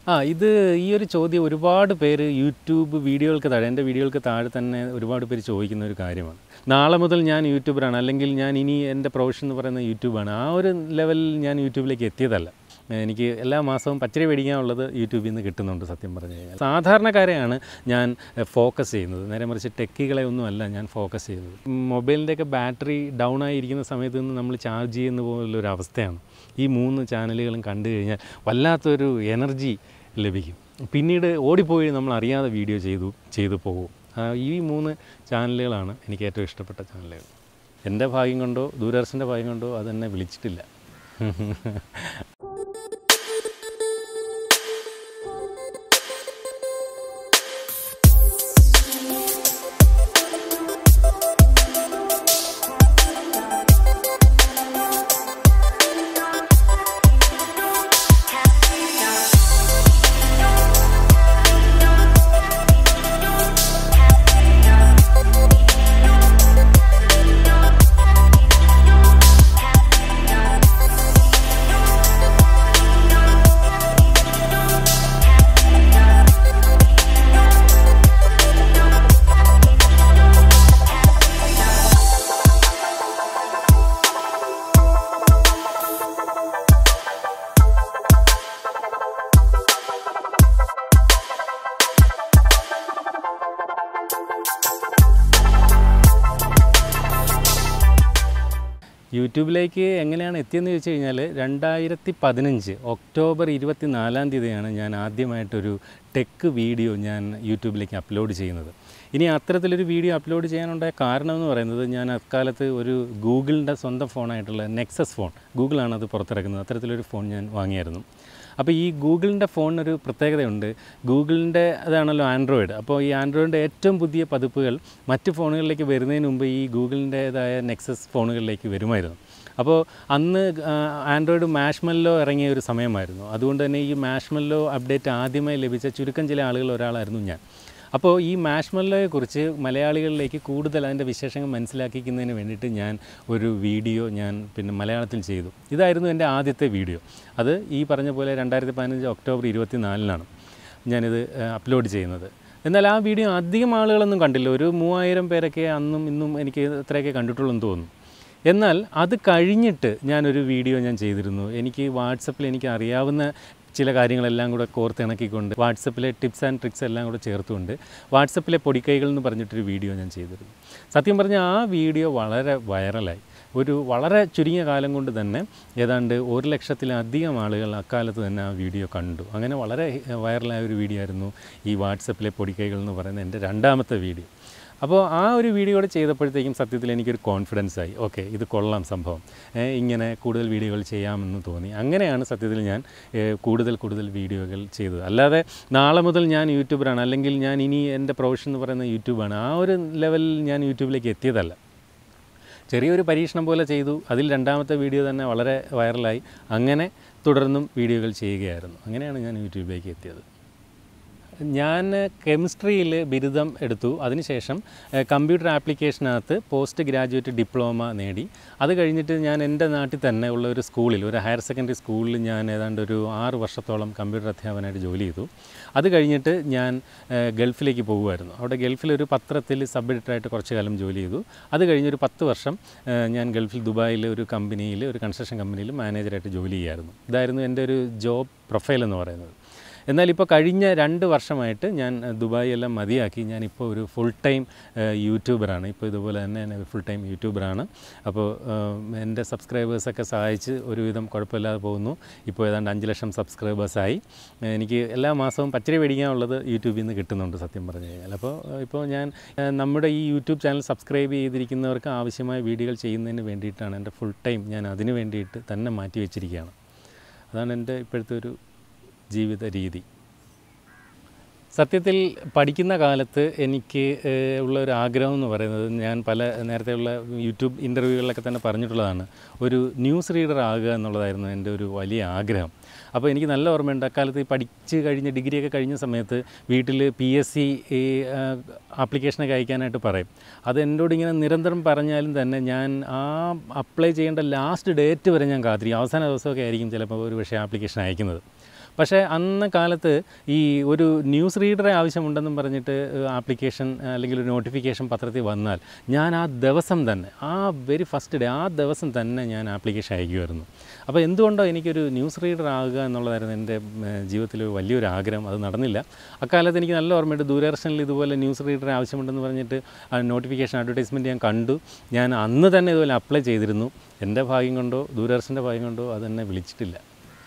ആ ഇത് ഈ ഒരു ചോദ്യം ഒരുപാട് പേര് യൂട്യൂബ് വീഡിയോകൾക്ക് താഴെ എൻ്റെ വീഡിയോകൾക്ക് താഴെ തന്നെ ഒരുപാട് പേര് ചോദിക്കുന്ന ഒരു കാര്യമാണ് നാളെ മുതൽ ഞാൻ യൂട്യൂബറാണ് അല്ലെങ്കിൽ ഞാൻ ഇനി എൻ്റെ പ്രൊഫഷൻ എന്ന് പറയുന്നത് യൂട്യൂബാണ് ആ ഒരു ലെവലിൽ ഞാൻ യൂട്യൂബിലേക്ക് എത്തിയതല്ല എനിക്ക് എല്ലാ മാസവും പച്ചരി മേടിക്കാനുള്ളത് യൂട്യൂബിൽ നിന്ന് കിട്ടുന്നുണ്ട് സത്യം പറഞ്ഞു കഴിഞ്ഞാൽ സാധാരണക്കാരെയാണ് ഞാൻ ഫോക്കസ് ചെയ്യുന്നത് നേരെ മറിച്ച് ടെക്കികളെ ഒന്നുമല്ല ഞാൻ ഫോക്കസ് ചെയ്യുന്നത് മൊബൈലിൻ്റെയൊക്കെ ബാറ്ററി ഡൗൺ ആയിരിക്കുന്ന സമയത്ത് നിന്ന് നമ്മൾ ചാർജ് ചെയ്യുന്ന പോലുള്ളൊരു അവസ്ഥയാണ് ഈ മൂന്ന് ചാനലുകളും കണ്ടു കഴിഞ്ഞാൽ വല്ലാത്തൊരു എനർജി ലഭിക്കും പിന്നീട് ഓടിപ്പോയി നമ്മൾ അറിയാതെ വീഡിയോ ചെയ്തു ചെയ്തു പോകും ആ, ഈ മൂന്ന് ചാനലുകളാണ് എനിക്ക് ഏറ്റവും ഇഷ്ടപ്പെട്ട ചാനലുകൾ എൻ്റെ ഭാഗ്യം കൊണ്ടോ ദൂരദർശൻ്റെ ഭാഗ്യം കൊണ്ടോ അതെന്നെ വിളിച്ചിട്ടില്ല യൂട്യൂബിലേക്ക് എങ്ങനെയാണ് എത്തിയെന്ന് ചോദിച്ചു കഴിഞ്ഞാൽ രണ്ടായിരത്തി പതിനഞ്ച് ഒക്ടോബർ ഇരുപത്തി നാലാം തീയതിയാണ് ഞാൻ ആദ്യമായിട്ടൊരു ടെക്ക് വീഡിയോ ഞാൻ യൂട്യൂബിലേക്ക് അപ്ലോഡ് ചെയ്യുന്നത് ഇനി അത്തരത്തിലൊരു വീഡിയോ അപ്ലോഡ് ചെയ്യാനുണ്ടായ കാരണം എന്ന് പറയുന്നത് ഞാൻ അക്കാലത്ത് ഒരു ഗൂഗിളിൻ്റെ സ്വന്തം ഫോണായിട്ടുള്ള നെക്സസ് ഫോൺ ഗൂഗിളാണ് അത് പുറത്തിറക്കുന്നത് അത്തരത്തിലൊരു ഫോൺ ഞാൻ വാങ്ങിയായിരുന്നു അപ്പോൾ ഈ ഗൂഗിളിൻ്റെ ഫോണിനൊരു പ്രത്യേകതയുണ്ട് ഗൂഗിളിൻ്റെ അതാണല്ലോ ആൻഡ്രോയിഡ് അപ്പോൾ ഈ ആൻഡ്രോയിഡിൻ്റെ ഏറ്റവും പുതിയ പതിപ്പുകൾ മറ്റ് ഫോണുകളിലേക്ക് വരുന്നതിന് മുമ്പ് ഈ ഗൂഗിളിൻ്റേതായ നെക്സസ് ഫോണുകളിലേക്ക് വരുമായിരുന്നു അപ്പോൾ അന്ന് ആൻഡ്രോയിഡ് മാഷ്മെല്ലോ ഇറങ്ങിയ ഒരു സമയമായിരുന്നു അതുകൊണ്ട് തന്നെ ഈ മാഷ്മെല്ലോ അപ്ഡേറ്റ് ആദ്യമായി ലഭിച്ച ചുരുക്കം ചില ആളുകൾ ഒരാളായിരുന്നു ഞാൻ അപ്പോൾ ഈ മാഷ്മല്ലോയെക്കുറിച്ച് മലയാളികളിലേക്ക് കൂടുതൽ അതിൻ്റെ വിശേഷങ്ങൾ മനസ്സിലാക്കിക്കുന്നതിന് വേണ്ടിയിട്ട് ഞാൻ ഒരു വീഡിയോ ഞാൻ പിന്നെ മലയാളത്തിൽ ചെയ്തു ഇതായിരുന്നു എൻ്റെ ആദ്യത്തെ വീഡിയോ അത് ഈ പറഞ്ഞ പോലെ രണ്ടായിരത്തി പതിനഞ്ച് ഒക്ടോബർ ഇരുപത്തി നാലിനാണ് ഞാനിത് ഏഹ്, അപ്ലോഡ് ചെയ്യുന്നത് എന്നാൽ ആ വീഡിയോ അധികം ആളുകളൊന്നും കണ്ടില്ല ഒരു മൂവായിരം പേരൊക്കെ അന്നും ഇന്നും എനിക്ക് ഇത്രയൊക്കെ കണ്ടിട്ടുള്ളൂ എന്ന് തോന്നുന്നു എന്നാൽ അത് കഴിഞ്ഞിട്ട് ഞാനൊരു വീഡിയോ ഞാൻ ചെയ്തിരുന്നു എനിക്ക് വാട്സപ്പിൽ എനിക്ക് അറിയാവുന്ന ചില കാര്യങ്ങളെല്ലാം കൂടെ കോർത്തിണക്കിക്കൊണ്ട് വാട്സപ്പിലെ ടിപ്സ് ആൻഡ് ട്രിക്സ് എല്ലാം കൂടെ ചേർത്തുകൊണ്ട് വാട്സപ്പിലെ പൊടിക്കൈകൾ എന്ന് പറഞ്ഞിട്ടൊരു വീഡിയോ ഞാൻ ചെയ്തിരുന്നു സത്യം പറഞ്ഞാൽ ആ വീഡിയോ വളരെ വൈറലായി ഒരു വളരെ ചുരുങ്ങിയ കാലം കൊണ്ട് തന്നെ ഏതാണ്ട് ഒരു ലക്ഷത്തിലധികം ആളുകൾ അക്കാലത്ത് തന്നെ ആ വീഡിയോ കണ്ടു അങ്ങനെ വളരെ വൈറലായ ഒരു വീഡിയോ ആയിരുന്നു ഈ വാട്സപ്പിലെ പൊടിക്കൈകൾ എന്ന് പറയുന്ന എൻ്റെ രണ്ടാമത്തെ വീഡിയോ അപ്പോൾ ആ ഒരു വീഡിയോ കൂടെ ചെയ്തപ്പോഴത്തേക്കും സത്യത്തിൽ എനിക്കൊരു കോൺഫിഡൻസ് ആയി ഓക്കെ ഇത് കൊള്ളാം സംഭവം ഏ, ഇങ്ങനെ കൂടുതൽ വീഡിയോകൾ ചെയ്യാമെന്ന് തോന്നി അങ്ങനെയാണ് സത്യത്തിൽ ഞാൻ ഏ, കൂടുതൽ കൂടുതൽ വീഡിയോകൾ ചെയ്തത് അല്ലാതെ നാളെ മുതൽ ഞാൻ യൂട്യൂബറാണ് അല്ലെങ്കിൽ ഞാൻ ഇനി എൻ്റെ പ്രൊഫഷൻ എന്ന് പറയുന്നത് യൂട്യൂബാണ് ആ ഒരു ലെവലിൽ ഞാൻ യൂട്യൂബിലേക്ക് എത്തിയതല്ല ചെറിയൊരു പരീക്ഷണം പോലെ ചെയ്തു അതിൽ രണ്ടാമത്തെ വീഡിയോ തന്നെ വളരെ വൈറലായി അങ്ങനെ തുടർന്നും വീഡിയോകൾ ചെയ്യുകയായിരുന്നു അങ്ങനെയാണ് ഞാൻ യൂട്യൂബിലേക്ക് എത്തിയത് ഞാൻ കെമിസ്ട്രിയിൽ ബിരുദം എടുത്തു അതിനുശേഷം ഏഹ്, കമ്പ്യൂട്ടർ ആപ്ലിക്കേഷനകത്ത് പോസ്റ്റ് ഗ്രാജുവേറ്റ് ഡിപ്ലോമ നേടി അത് കഴിഞ്ഞിട്ട് ഞാൻ എൻ്റെ നാട്ടിൽ തന്നെ ഉള്ള ഒരു സ്കൂളിൽ ഒരു ഹയർ സെക്കൻഡറി സ്കൂളിൽ ഞാൻ ഏതാണ്ട് ഒരു ആറ് വർഷത്തോളം കമ്പ്യൂട്ടർ അധ്യാപനമായിട്ട് ജോലി ചെയ്തു അത് കഴിഞ്ഞിട്ട് ഞാൻ ഏഹ്, ഗൾഫിലേക്ക് പോകുമായിരുന്നു അവിടെ ഗൾഫിൽ ഒരു പത്രത്തിൽ സബ് എഡിറ്ററായിട്ട് കുറച്ച് കാലം ജോലി ചെയ്തു അത് കഴിഞ്ഞൊരു പത്ത് വർഷം ഏഹ്, ഞാൻ ഗൾഫിൽ ദുബായിൽ ഒരു കമ്പനിയിൽ ഒരു കൺസ്ട്രക്ഷൻ കമ്പനിയിൽ മാനേജറായിട്ട് ജോലി ചെയ്യായിരുന്നു ഇതായിരുന്നു എൻ്റെ ഒരു ജോബ് പ്രൊഫൈൽ എന്ന് പറയുന്നത് എന്നാൽ ഇപ്പോൾ കഴിഞ്ഞ രണ്ട് വർഷമായിട്ട് ഞാൻ അഹ്, ദുബായ് എല്ലാം മതിയാക്കി ഞാനിപ്പോൾ ഒരു ഫുൾ ടൈം യൂട്യൂബറാണ് ഇപ്പോൾ ഇതുപോലെ തന്നെ ഞാൻ ഫുൾ ടൈം യൂട്യൂബറാണ് അപ്പോൾ ആഹ്, എൻ്റെ സബ്സ്ക്രൈബേഴ്സൊക്കെ സഹായിച്ച് ഒരുവിധം കുഴപ്പമില്ലാതെ പോകുന്നു ഇപ്പോൾ ഏതാണ്ട് അഞ്ച് ലക്ഷം സബ്സ്ക്രൈബേഴ്സായി എനിക്ക് എല്ലാ മാസവും പച്ചരി മേടിക്കാനുള്ളത് യൂട്യൂബിൽ നിന്ന് കിട്ടുന്നുണ്ട് സത്യം പറഞ്ഞു കഴിഞ്ഞാൽ അപ്പോൾ ആഹ്, ഇപ്പോൾ ഞാൻ ആഹ്, നമ്മുടെ ഈ യൂട്യൂബ് ചാനൽ സബ്സ്ക്രൈബ് ചെയ്തിരിക്കുന്നവർക്ക് ആവശ്യമായ വീഡിയോകൾ ചെയ്യുന്നതിന് വേണ്ടിയിട്ടാണ് എൻ്റെ ഫുൾ ടൈം ഞാൻ അതിന് വേണ്ടിയിട്ട് തന്നെ മാറ്റി വെച്ചിരിക്കുകയാണ് അതാണ് എൻ്റെ ഇപ്പോഴത്തെ ഒരു ജീവിത രീതി സത്യത്തിൽ പഠിക്കുന്ന കാലത്ത് എനിക്ക് ഏഹ്, ഉള്ള ഒരു ആഗ്രഹം എന്ന് പറയുന്നത് ഞാൻ പല നേരത്തെയുള്ള യൂട്യൂബ് ഇൻ്റർവ്യൂകളിലൊക്കെ തന്നെ പറഞ്ഞിട്ടുള്ളതാണ് ഒരു ന്യൂസ് റീഡർ ആകുക എന്നുള്ളതായിരുന്നു എൻ്റെ ഒരു വലിയ ആഗ്രഹം അപ്പോൾ എനിക്ക് നല്ല ഓർമ്മയുണ്ട് അക്കാലത്ത് ഈ പഠിച്ച് കഴിഞ്ഞ് ഡിഗ്രിയൊക്കെ കഴിഞ്ഞ സമയത്ത് വീട്ടിൽ പി എസ് സി ഈ ആപ്ലിക്കേഷനൊക്കെ അയക്കാനായിട്ട് പറയും അത് എന്നോട് ഇങ്ങനെ നിരന്തരം പറഞ്ഞാലും തന്നെ ഞാൻ ആ അപ്ലൈ ചെയ്യേണ്ട ലാസ്റ്റ് ഡേറ്റ് വരെ ഞാൻ കാത്തിരിക്കും അവസാന ദിവസമൊക്കെ ആയിരിക്കും ചിലപ്പോൾ ഒരു പക്ഷേ ആപ്ലിക്കേഷൻ അയക്കുന്നത് പക്ഷേ അന്ന കാലത്ത് ഈ ഒരു ന്യൂസ് റീഡറെ ആവശ്യമുണ്ടെന്നും പറഞ്ഞിട്ട് ആപ്ലിക്കേഷൻ അല്ലെങ്കിൽ ഒരു നോട്ടിഫിക്കേഷൻ പത്രത്തിൽ വന്നാൽ ഞാൻ ആ ദിവസം തന്നെ ആ വെരി ഫസ്റ്റ് ഡേ ആ ദിവസം തന്നെ ഞാൻ ആപ്ലിക്കേഷൻ അയക്കുമായിരുന്നു അപ്പോൾ എന്തുകൊണ്ടോ എനിക്കൊരു ന്യൂസ് റീഡർ ആകുക എന്നുള്ളതായിരുന്നു എൻ്റെ ജീവിതത്തിൽ വലിയൊരു ആഗ്രഹം അത് നടന്നില്ല അക്കാലത്ത് എനിക്ക് നല്ല ഓർമ്മയുണ്ട് ദൂരദർശനിൽ ഇതുപോലെ ന്യൂസ് റീഡറെ ആവശ്യമുണ്ടെന്ന് പറഞ്ഞിട്ട് നോട്ടിഫിക്കേഷൻ അഡ്വർടൈസ്മെൻറ്റ് ഞാൻ കണ്ടു ഞാൻ അന്ന് തന്നെ ഇതുപോലെ അപ്ലൈ ചെയ്തിരുന്നു എൻ്റെ ഭാഗ്യം കൊണ്ടോ ദൂരദർശൻ്റെ ഭാഗ്യം കൊണ്ടോ അതെന്നെ വിളിച്ചിട്ടില്ല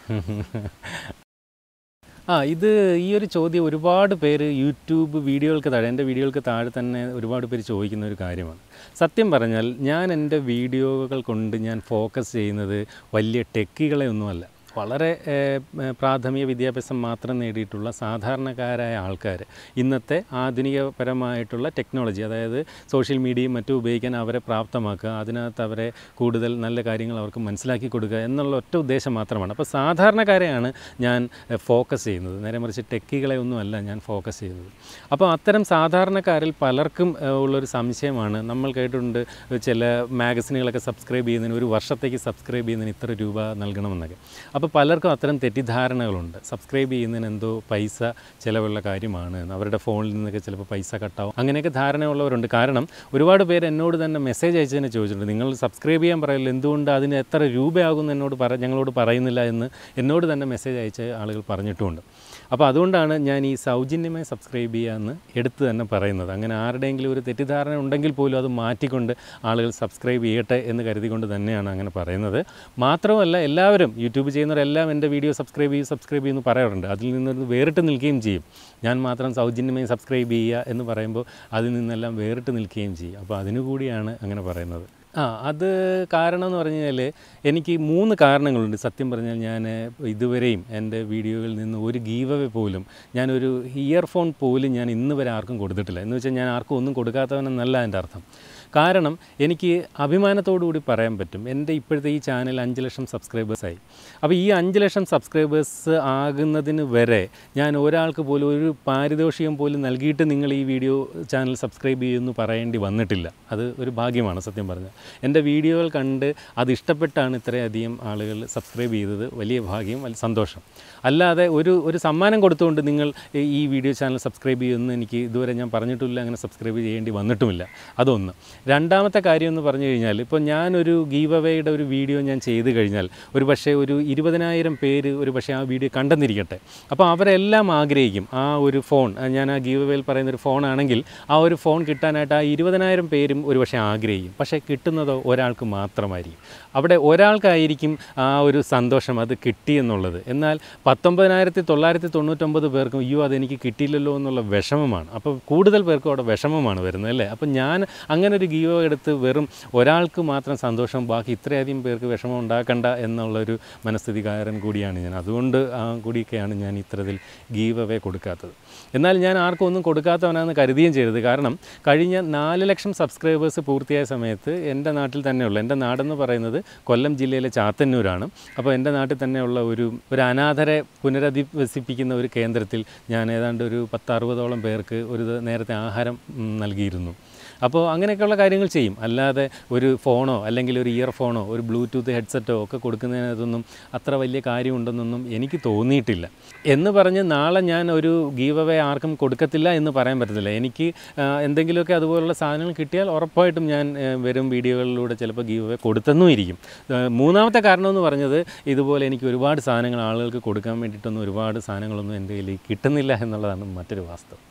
ആ ഇത് ഈ ഒരു ചോദ്യം ഒരുപാട് പേര് യൂട്യൂബ് വീഡിയോകൾക്ക് താഴെ എൻ്റെ വീഡിയോകൾക്ക് താഴെ തന്നെ ഒരുപാട് പേര് ചോദിക്കുന്ന ഒരു കാര്യമാണ് സത്യം പറഞ്ഞാൽ ഞാൻ എൻ്റെ വീഡിയോകൾ കൊണ്ട് ഞാൻ ഫോക്കസ് ചെയ്യുന്നത് വലിയ ടെക്കികളെ ഒന്നുമല്ല വളരെ ഏഹ്, ഏഹ്, പ്രാഥമിക വിദ്യാഭ്യാസം മാത്രം നേടിയിട്ടുള്ള സാധാരണക്കാരായ ആൾക്കാർ ഇന്നത്തെ ആധുനികപരമായിട്ടുള്ള ടെക്നോളജി അതായത് സോഷ്യൽ മീഡിയയും മറ്റും ഉപയോഗിക്കാൻ അവരെ പ്രാപ്തമാക്കുക അതിനകത്ത് അവരെ കൂടുതൽ നല്ല കാര്യങ്ങൾ അവർക്ക് മനസ്സിലാക്കി കൊടുക്കുക എന്നുള്ള ഒറ്റ ഉദ്ദേശം മാത്രമാണ് അപ്പോൾ സാധാരണക്കാരെയാണ് ഞാൻ ഏഹ്, ഫോക്കസ് ചെയ്യുന്നത് നേരെ മറിച്ച് ടെക്കികളെ ഒന്നുമല്ല ഞാൻ ഫോക്കസ് ചെയ്യുന്നത് അപ്പോൾ അത്തരം സാധാരണക്കാരിൽ പലർക്കും ഏഹ്, ഉള്ളൊരു സംശയമാണ് നമ്മൾ കേട്ടിട്ടുണ്ട് ചില മാഗസിനുകളൊക്കെ സബ്സ്ക്രൈബ് ചെയ്യുന്നതിന് ഒരു വർഷത്തേക്ക് സബ്സ്ക്രൈബ് ചെയ്യുന്നതിന് ഇത്ര രൂപ നൽകണമെന്നൊക്കെ അപ്പോൾ പലർക്കും അത്തരം തെറ്റിദ്ധാരണകളുണ്ട് സബ്സ്ക്രൈബ് ചെയ്യുന്നതിന് എന്തോ പൈസ ചിലവുള്ള കാര്യമാണ് എന്ന്. അവരുടെ ഫോണിൽ നിന്നൊക്കെ ചിലപ്പോൾ പൈസ കട്ടാവും അങ്ങനെയൊക്കെ ധാരണയുള്ളവരുണ്ട് കാരണം ഒരുപാട് പേര് എന്നോട് തന്നെ മെസ്സേജ് അയച്ചതിനെ ചോദിച്ചിട്ടുണ്ട് നിങ്ങൾ സബ്സ്ക്രൈബ് ചെയ്യാൻ പറയില്ല എന്തുകൊണ്ട് അതിന് എത്ര രൂപയാകുമെന്ന് എന്നോട് പറ ഞങ്ങളോട് പറയുന്നില്ല എന്ന് എന്നോട് തന്നെ മെസ്സേജ് അയച്ച ആളുകൾ പറഞ്ഞിട്ടുമുണ്ട് അപ്പോൾ അതുകൊണ്ടാണ് ഞാൻ ഈ സൗജന്യമായി സബ്സ്ക്രൈബ് ചെയ്യാമെന്ന് എടുത്ത് തന്നെ പറയുന്നത് അങ്ങനെ ആരുടെയെങ്കിലും ഒരു തെറ്റിദ്ധാരണ ഉണ്ടെങ്കിൽ പോലും അത് മാറ്റിക്കൊണ്ട് ആളുകൾ സബ്സ്ക്രൈബ് ചെയ്യട്ടെ എന്ന് കരുതിക്കൊണ്ട് തന്നെയാണ് അങ്ങനെ പറയുന്നത് മാത്രമല്ല എല്ലാവരും യൂട്യൂബ് ചെയ്യുന്നവരെല്ലാം എൻ്റെ വീഡിയോ സബ്സ്ക്രൈബ് ചെയ്യും സബ്സ്ക്രൈബ് ചെയ്യുമെന്ന് പറയാറുണ്ട് അതിൽ നിന്ന് വേറിട്ട് നിൽക്കുകയും ചെയ്യും ഞാൻ മാത്രം സൗജന്യമായി സബ്സ്ക്രൈബ് ചെയ്യുക എന്ന് പറയുമ്പോൾ അതിൽ നിന്നെല്ലാം വേറിട്ട് നിൽക്കുകയും ചെയ്യും അപ്പോൾ അതിനു കൂടിയാണ് അങ്ങനെ പറയുന്നത് ആ അത് കാരണം എന്ന് പറഞ്ഞു കഴിഞ്ഞാൽ എനിക്ക് മൂന്ന് കാരണങ്ങളുണ്ട് സത്യം പറഞ്ഞാൽ ഞാൻ ഇതുവരെയും എൻ്റെ വീഡിയോയിൽ നിന്ന് ഒരു ഗീവവേ പോലും ഞാനൊരു ഇയർഫോൺ പോലും ഞാൻ ഇന്ന് വരെ ആർക്കും കൊടുത്തിട്ടില്ല എന്ന് വെച്ചാൽ ഞാൻ ആർക്കും ഒന്നും കൊടുക്കാത്തവനെന്നല്ല എൻ്റെ അർത്ഥം കാരണം എനിക്ക് അഭിമാനത്തോടു കൂടി പറയാൻ പറ്റും എൻ്റെ ഇപ്പോഴത്തെ ഈ ചാനൽ അഞ്ച് ലക്ഷം സബ്സ്ക്രൈബേഴ്സായി അപ്പോൾ ഈ അഞ്ച് ലക്ഷം സബ്സ്ക്രൈബേഴ്സ് ആകുന്നതിന് വരെ ഞാൻ ഒരാൾക്ക് പോലും ഒരു പാരിതോഷികം പോലും നൽകിയിട്ട് നിങ്ങൾ ഈ വീഡിയോ ചാനൽ സബ്സ്ക്രൈബ് ചെയ്യുമെന്ന് പറയേണ്ടി വന്നിട്ടില്ല അത് ഒരു ഭാഗ്യമാണ് സത്യം പറഞ്ഞാൽ എൻ്റെ വീഡിയോകൾ കണ്ട് അത് ഇഷ്ടപ്പെട്ടാണ് ഇത്രയധികം ആളുകൾ സബ്സ്ക്രൈബ് ചെയ്തത് വലിയ ഭാഗ്യം വലിയ സന്തോഷം അല്ലാതെ ഒരു ഒരു സമ്മാനം കൊടുത്തുകൊണ്ട് നിങ്ങൾ ഈ- ഈ വീഡിയോ ചാനൽ സബ്സ്ക്രൈബ് ചെയ്യുമെന്ന് എനിക്ക് ഇതുവരെ ഞാൻ പറഞ്ഞിട്ടില്ല അങ്ങനെ സബ്സ്ക്രൈബ് ചെയ്യേണ്ടി വന്നിട്ടുമില്ല അതൊന്ന് രണ്ടാമത്തെ കാര്യം എന്ന് പറഞ്ഞു കഴിഞ്ഞാൽ ഇപ്പോൾ ഞാനൊരു ഗീവ് അവയുടെ ഒരു വീഡിയോ ഞാൻ ചെയ്ത് കഴിഞ്ഞാൽ ഒരു പക്ഷേ ഒരു ഇരുപതിനായിരം പേര് ഒരു പക്ഷേ ആ വീഡിയോ കണ്ടെന്നിരിക്കട്ടെ അപ്പോൾ അവരെല്ലാം ആഗ്രഹിക്കും ആ ഒരു ഫോൺ ആ ഞാൻ ആ ഗീവ് അവയിൽ പറയുന്ന ഒരു ഫോണാണെങ്കിൽ ആ ഒരു ഫോൺ കിട്ടാനായിട്ട് ആ ഇരുപതിനായിരം പേരും ഒരു പക്ഷേ ആഗ്രഹിക്കും പക്ഷേ കിട്ടുന്നതോ ഒരാൾക്ക് മാത്രമായിരിക്കും അവിടെ ഒരാൾക്കായിരിക്കും ആ ഒരു സന്തോഷം അത് കിട്ടി എന്നുള്ളത് എന്നാൽ പത്തൊമ്പതിനായിരത്തി തൊള്ളായിരത്തി തൊണ്ണൂറ്റൊമ്പത് പേർക്കും അയ്യോ അതെനിക്ക് കിട്ടിയില്ലല്ലോ എന്നുള്ള വിഷമമാണ് അപ്പോൾ കൂടുതൽ പേർക്കും അവിടെ വിഷമമാണ് വരുന്നത് അല്ലേ അപ്പോൾ ഞാൻ അങ്ങനെ ഒരു ഗീവോ എടുത്ത് വെറും ഒരാൾക്ക് മാത്രം സന്തോഷം ബാക്കി ഇത്രയധികം പേർക്ക് വിഷമം ഉണ്ടാക്കണ്ട എന്നുള്ളൊരു മനസ്ഥിതികാരൻ കൂടിയാണ് ഞാൻ അതുകൊണ്ട് ആ കൂടിയൊക്കെയാണ് ഞാൻ ഇത്തരത്തിൽ ഗീവ് അവേ കൊടുക്കാത്തത് എന്നാൽ ഞാൻ ആർക്കും ഒന്നും കൊടുക്കാത്തവനാണെന്ന് കരുതുകയും ചെയ്തത് കാരണം കഴിഞ്ഞ നാല് ലക്ഷം സബ്സ്ക്രൈബേഴ്സ് പൂർത്തിയായ സമയത്ത് എൻ്റെ നാട്ടിൽ തന്നെയുള്ള എൻ്റെ നാടെന്ന് പറയുന്നത് കൊല്ലം ജില്ലയിലെ ചാത്തന്നൂരാണ് അപ്പോൾ എൻ്റെ നാട്ടിൽ തന്നെയുള്ള ഒരു ഒരു അനാഥരെ പുനരധിവസിപ്പിക്കുന്ന ഒരു കേന്ദ്രത്തിൽ ഞാൻ ഏതാണ്ട് ഒരു പത്തറുപതോളം പേർക്ക് ഒരു ദ- നേരത്തെ ആഹാരം ഉം, നൽകിയിരുന്നു അപ്പോൾ അങ്ങനെയൊക്കെയുള്ള കാര്യങ്ങൾ ചെയ്യും അല്ലാതെ ഒരു ഫോണോ അല്ലെങ്കിൽ ഒരു ഇയർഫോണോ ഒരു ബ്ലൂടൂത്ത് ഹെഡ്സെറ്റോ ഒക്കെ കൊടുക്കുന്നതിനകത്തൊന്നും അത്ര വലിയ കാര്യമുണ്ടെന്നൊന്നും എനിക്ക് തോന്നിയിട്ടില്ല എന്ന് പറഞ്ഞ് നാളെ ഞാൻ ഒരു ഗീവ് അവേ ആർക്കും കൊടുക്കത്തില്ല എന്ന് പറയാൻ പറ്റത്തില്ല എനിക്ക് ആ, എന്തെങ്കിലുമൊക്കെ അതുപോലുള്ള സാധനങ്ങൾ കിട്ടിയാൽ ഉറപ്പായിട്ടും ഞാൻ ആ, വരും വീഡിയോകളിലൂടെ ചിലപ്പോൾ ഗീവ് അവേ കൊടുത്തെന്നും ഇരിക്കും ആ, മൂന്നാമത്തെ കാരണം എന്ന് പറഞ്ഞത് ഇതുപോലെ എനിക്ക് ഒരുപാട് സാധനങ്ങൾ ആളുകൾക്ക് കൊടുക്കാൻ വേണ്ടിയിട്ടൊന്നും ഒരുപാട് സാധനങ്ങളൊന്നും എൻ്റെ കയ്യിൽ കിട്ടുന്നില്ല എന്നുള്ളതാണ് മറ്റൊരു വാസ്തവം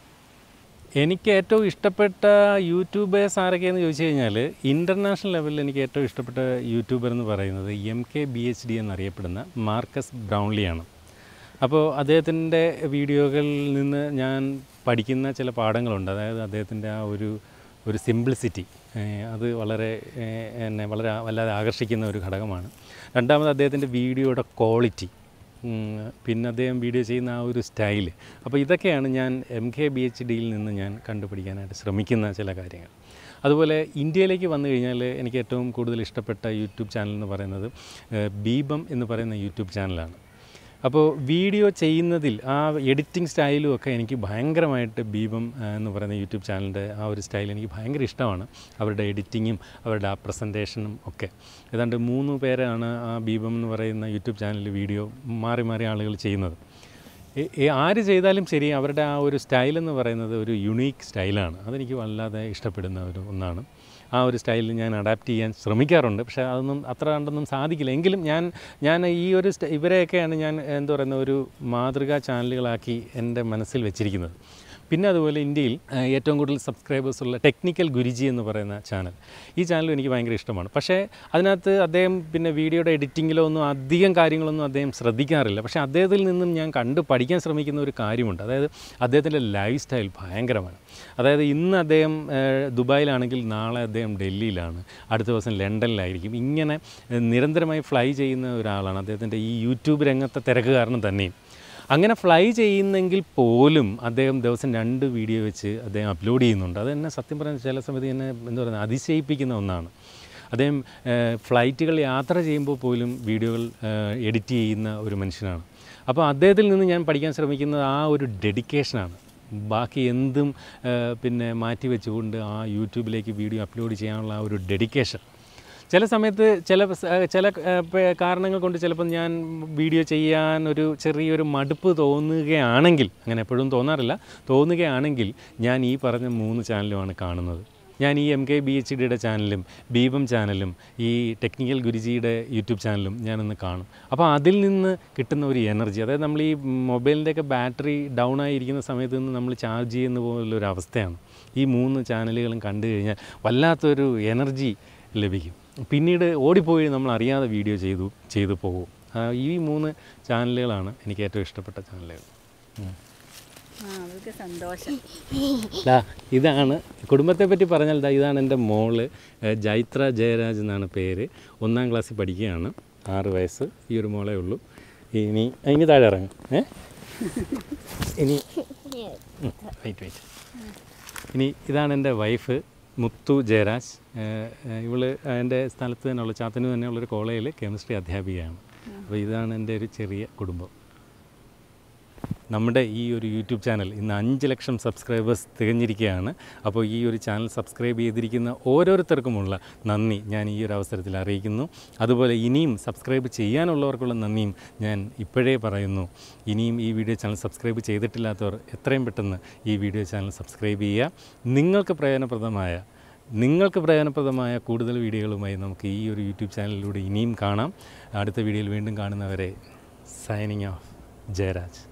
എനിക്ക് ഏറ്റവും ഇഷ്ടപ്പെട്ട യൂട്യൂബേഴ്സ് ആരൊക്കെയെന്ന് ചോദിച്ചു കഴിഞ്ഞാൽ ഇൻ്റർനാഷണൽ ലെവലിൽ എനിക്ക് ഏറ്റവും ഇഷ്ടപ്പെട്ട യൂട്യൂബർ എന്ന് പറയുന്നത് M K B H D എന്നറിയപ്പെടുന്ന മാർക്കസ് ബ്രൗൺലിയാണ് അപ്പോൾ അദ്ദേഹത്തിൻ്റെ വീഡിയോകളിൽ നിന്ന് ഞാൻ പഠിക്കുന്ന ചില പാഠങ്ങളുണ്ട് അതായത് അദ്ദേഹത്തിൻ്റെ ആ ഒരു ഒരു സിംപ്ലിസിറ്റി അത് വളരെ ഏഹ്, എന്നെ വളരെ വല്ലാതെ ആകർഷിക്കുന്ന ഒരു ഘടകമാണ് രണ്ടാമത് അദ്ദേഹത്തിൻ്റെ വീഡിയോയുടെ ക്വാളിറ്റി ഉം, പിന്നെ അദ്ദേഹം വീഡിയോ ചെയ്യുന്ന ആ ഒരു സ്റ്റൈല് അപ്പോൾ ഇതൊക്കെയാണ് ഞാൻ എം കെ ബി എച്ച് ഡിയിൽ നിന്ന് ഞാൻ കണ്ടുപിടിക്കാനായിട്ട് ശ്രമിക്കുന്ന ചില കാര്യങ്ങൾ അതുപോലെ ഇന്ത്യയിലേക്ക് വന്നു കഴിഞ്ഞാൽ എനിക്ക് ഏറ്റവും കൂടുതൽ ഇഷ്ടപ്പെട്ട യൂട്യൂബ് ചാനൽ എന്ന് പറയുന്നത് ഏഹ്, ബീബം എന്ന് പറയുന്ന യൂട്യൂബ് ചാനലാണ് അപ്പോൾ വീഡിയോ ചെയ്യുന്നതിൽ ആ എഡിറ്റിംഗ് സ്റ്റൈലും ഒക്കെ എനിക്ക് ഭയങ്കരമായിട്ട് ബീബം ആ, എന്ന് പറയുന്ന യൂട്യൂബ് ചാനലിൻ്റെ ആ ഒരു സ്റ്റൈൽ എനിക്ക് ഭയങ്കര ഇഷ്ടമാണ് അവരുടെ എഡിറ്റിങ്ങും അവരുടെ ആ പ്രസൻറ്റേഷനും ഒക്കെ ഏതാണ്ട് മൂന്ന് പേരാണ് ആ ബീബം എന്ന് പറയുന്ന യൂട്യൂബ് ചാനലിൽ വീഡിയോ മാറി മാറി ആളുകൾ ചെയ്യുന്നത് എ- എ- ആര് ചെയ്താലും ശരി അവരുടെ ആ ഒരു സ്റ്റൈൽ എന്ന് പറയുന്നത് ഒരു യുണീക്ക് സ്റ്റൈലാണ് അതെനിക്ക് വല്ലാതെ ഇഷ്ടപ്പെടുന്ന ഒരു ഒന്നാണ് ആ ഒരു സ്റ്റൈലിൽ ഞാൻ അഡാപ്റ്റ് ചെയ്യാൻ ശ്രമിക്കാറുണ്ട് പക്ഷേ അതൊന്നും അത്ര കണ്ടൊന്നും സാധിക്കില്ല എങ്കിലും ഞാൻ ഞാൻ ഈ ഒരു സ്റ്റ- ഇവരെയൊക്കെയാണ് ഞാൻ എന്താ പറയുന്ന ഒരു മാതൃകാ ചാനലുകളാക്കി എൻ്റെ മനസ്സിൽ വെച്ചിരിക്കുന്നത് പിന്നെ അതുപോലെ ഇന്ത്യയിൽ ആ, ഏറ്റവും കൂടുതൽ സബ്സ്ക്രൈബേഴ്സ് ഉള്ള ടെക്നിക്കൽ ഗുരുജി എന്ന് പറയുന്ന ചാനൽ ഈ ചാനലും എനിക്ക് ഭയങ്കര ഇഷ്ടമാണ് പക്ഷേ അതിനകത്ത് അദ്ദേഹം പിന്നെ വീഡിയോയുടെ എഡിറ്റിങ്ങിലോ ഒന്നും അധികം കാര്യങ്ങളൊന്നും അദ്ദേഹം ശ്രദ്ധിക്കാറില്ല പക്ഷേ അദ്ദേഹത്തിൽ നിന്നും ഞാൻ കണ്ട് പഠിക്കാൻ ശ്രമിക്കുന്ന ഒരു കാര്യമുണ്ട് അതായത് അദ്ദേഹത്തിൻ്റെ ലൈഫ് സ്റ്റൈൽ ഭയങ്കരമാണ് അതായത് ഇന്ന് അദ്ദേഹം ആ, ദുബായിലാണെങ്കിൽ നാളെ അദ്ദേഹം ഡൽഹിയിലാണ് അടുത്ത ദിവസം ലണ്ടനിലായിരിക്കും ഇങ്ങനെ ആ, നിരന്തരമായി ഫ്ലൈ ചെയ്യുന്ന ഒരാളാണ് അദ്ദേഹത്തിൻ്റെ ഈ യൂട്യൂബ് രംഗത്തെ തിരക്ക് കാരണം തന്നെയും അങ്ങനെ ഫ്ലൈ ചെയ്യുന്നെങ്കിൽ പോലും അദ്ദേഹം ദിവസം രണ്ട് വീഡിയോ വെച്ച് അദ്ദേഹം അപ്ലോഡ് ചെയ്യുന്നുണ്ട് അത് എന്നെ സത്യം പറഞ്ഞാൽ ചില സമയത്ത് എന്നെ എന്താ പറയുക അതിശയിപ്പിക്കുന്ന ഒന്നാണ് അദ്ദേഹം ഫ്ലൈറ്റുകൾ യാത്ര ചെയ്യുമ്പോൾ പോലും വീഡിയോകൾ എഡിറ്റ് ചെയ്യുന്ന ഒരു മനുഷ്യനാണ് അപ്പോൾ അദ്ദേഹത്തിൽ നിന്ന് ഞാൻ പഠിക്കാൻ ശ്രമിക്കുന്നത് ആ ഒരു ഡെഡിക്കേഷനാണ് ബാക്കി എന്തും ആ, പിന്നെ മാറ്റി വെച്ചുകൊണ്ട് ആ യൂട്യൂബിലേക്ക് വീഡിയോ അപ്ലോഡ് ചെയ്യാനുള്ള ആ ഒരു ഡെഡിക്കേഷൻ ചില സമയത്ത് ചില സ- ചില ഏഹ്, പ- കാരണങ്ങൾ കൊണ്ട് ചിലപ്പോൾ ഞാൻ വീഡിയോ ചെയ്യാൻ ഒരു ചെറിയൊരു മടുപ്പ് തോന്നുകയാണെങ്കിൽ അങ്ങനെ എപ്പോഴും തോന്നാറില്ല തോന്നുകയാണെങ്കിൽ ഞാൻ ഈ പറഞ്ഞ മൂന്ന് ചാനലുമാണ് കാണുന്നത് ഞാൻ ഈ എം കെ ബി എച്ച് ഡിയുടെ ചാനലും ബീബം ചാനലും ഈ ടെക്നിക്കൽ ഗുരുജിയുടെ യൂട്യൂബ് ചാനലും ഞാനൊന്ന് കാണും അപ്പോൾ അതിൽ നിന്ന് കിട്ടുന്ന ഒരു എനർജി അതായത് നമ്മൾ ഈ മൊബൈലിൻ്റെയൊക്കെ ബാറ്ററി ഡൗൺ ആയിരിക്കുന്ന സമയത്ത് നിന്ന് നമ്മൾ ചാർജ് ചെയ്യുന്ന പോലുള്ളൊരു അവസ്ഥയാണ് ഈ മൂന്ന് ചാനലുകളും കണ്ടു കഴിഞ്ഞാൽ വല്ലാത്തൊരു എനർജി ലഭിക്കും പിന്നീട് ഓടിപ്പോയി നമ്മൾ അറിയാതെ വീഡിയോ ചെയ്തു ചെയ്തു പോകും ആ, ഈ മൂന്ന് ചാനലുകളാണ് എനിക്ക് ഏറ്റവും ഇഷ്ടപ്പെട്ട ചാനലുകൾ ഉം. ആ അവർക്ക് സന്തോഷം ദാ ഇതാണ് കുടുംബത്തെ പറ്റി പറഞ്ഞാൽ ദാ ഇതാണ് എൻ്റെ മോള് ഏഹ്, ജൈത്ര ജയരാജ് എന്നാണ് പേര് ഒന്നാം ക്ലാസ്സിൽ പഠിക്കുകയാണ് ആറ് വയസ്സ് ഈ ഒരു മോളേ ഉള്ളൂ ഇനി ഇനി താഴെ ഇറങ്ങും ഏ ഇനി വെയിറ്റ് വെയിറ്റ് ഇനി ഇതാണ് എൻ്റെ വൈഫ് മുത്തു ജയരാജ് ഏഹ്, ഏഹ്, ഇവള് എൻ്റെ സ്ഥലത്ത് തന്നെയുള്ള ചാത്തന്നൂർ തന്നെയുള്ളൊരു കോളേജിൽ കെമിസ്ട്രി അധ്യാപികയാണ് അപ്പോൾ ഇതാണ് എൻ്റെ ഒരു ചെറിയ കുടുംബം നമ്മുടെ ഈ ഒരു യൂട്യൂബ് ചാനൽ ഇന്ന് അഞ്ച് ലക്ഷം സബ്സ്ക്രൈബേഴ്സ് തികഞ്ഞിരിക്കുകയാണ് അപ്പോൾ ഈ ഒരു ചാനൽ സബ്സ്ക്രൈബ് ചെയ്തിരിക്കുന്ന ഓരോരുത്തർക്കുമുള്ള നന്ദി ഞാൻ ഈ ഒരു അവസരത്തിൽ അറിയിക്കുന്നു അതുപോലെ ഇനിയും സബ്സ്ക്രൈബ് ചെയ്യാനുള്ളവർക്കുള്ള നന്ദിയും ഞാൻ ഇപ്പോഴേ പറയുന്നു ഇനിയും ഈ വീഡിയോ ചാനൽ സബ്സ്ക്രൈബ് ചെയ്തിട്ടില്ലാത്തവർ എത്രയും പെട്ടെന്ന് ഈ വീഡിയോ ചാനൽ സബ്സ്ക്രൈബ് ചെയ്യുക നിങ്ങൾക്ക് പ്രയോജനപ്രദമായ നിങ്ങൾക്ക് പ്രയോജനപ്രദമായ കൂടുതൽ വീഡിയോകളുമായി നമുക്ക് ഈ ഒരു യൂട്യൂബ് ചാനലിലൂടെ ഇനിയും കാണാം അടുത്ത വീഡിയോയിൽ വീണ്ടും കാണുന്നവരെ സൈനിങ് ഓഫ് ജയരാജ്